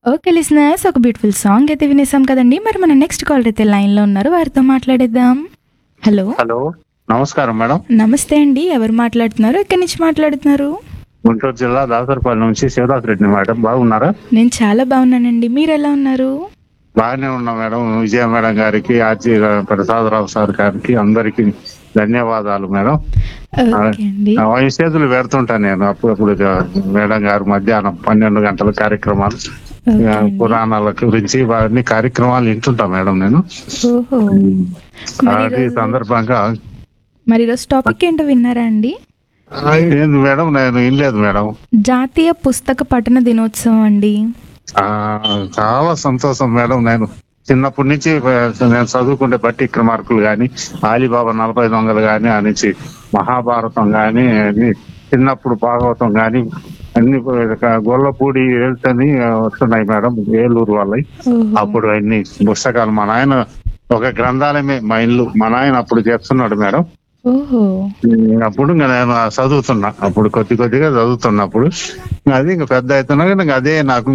Okay listeners ఒక beautiful song అయితే వినేసాం కదండి మరి మన నెక్స్ట్ కాల్ అయితే లైన్ లో ఉన్నారు వారితో మాట్లాడేద్దాం హలో హలో నమస్కారం మేడం నమస్తే అండి ఎవరు మాట్లాడుతున్నారు ఎక్కడి నుంచి మాట్లాడుతున్నారు గుంటూరు జిల్లా దాసరపల్లి నుంచి శివదాస్ రెడ్డి మేడం బాగున్నారా నేను చాలా బాగున్నానండి మీరు ఎలా ఉన్నారు బాగానే ఉన్నా మేడం విజయ మేడం గారికి ఆర్జీ ప్రసాదరావు సార్ గారికి అందరికి ధన్యవాదాలు మేడం ఓకే అండి ఆ, ఈ చేతులు పెడుతుంటాను నేను అప్పుడప్పుడు ఇక మేడం గారు మధ్యాహ్నం పన్నెండు గంటల కార్యక్రమాలు ఓకే ఆ, అండి. పురాణాల గురించి అన్ని కార్యక్రమాలు వింటుంటా మేడం నేను ఓహో మరి అది ఈరోజు- సందర్భంగా మరి ఈరోజు టాపిక్ ఏంటో విన్నారా అండి ఆ, ఏంది మేడం నేను వినలేదు మేడం జాతీయ పుస్తక పఠన దినోత్సవం అండి ఆ చాలా సంతోషం మేడం నేను చిన్నప్పటి నుంచి ఆ, నేను చదువుకుంటే బట్టి విక్రమార్కులు గాని ఆలీబాబా నలభై దొంగలు గాని ఆ నుంచి మహాభారతం గాని అన్ని చిన్నప్పుడు భాగవతం గాని అన్ని గొల్లపూడి వెళ్తని వస్తున్నాయి మేడం ఏలూరు వాళ్ళవి ఓహో. అప్పుడు అన్ని పుస్తకాలు మా నాయన ఒక గ్రంథాలయమే మా ఇల్లు మా నాయన అప్పుడు చెప్తున్నాడు మేడం ఓహో అప్పుడు ఇంకా నేను చదువుతున్నా అప్పుడు కొద్ది కొద్దిగా చదువుతున్నప్పుడు అది ఇంకా పెద్ద అవుతున్నా ఇంకా అదే నాకు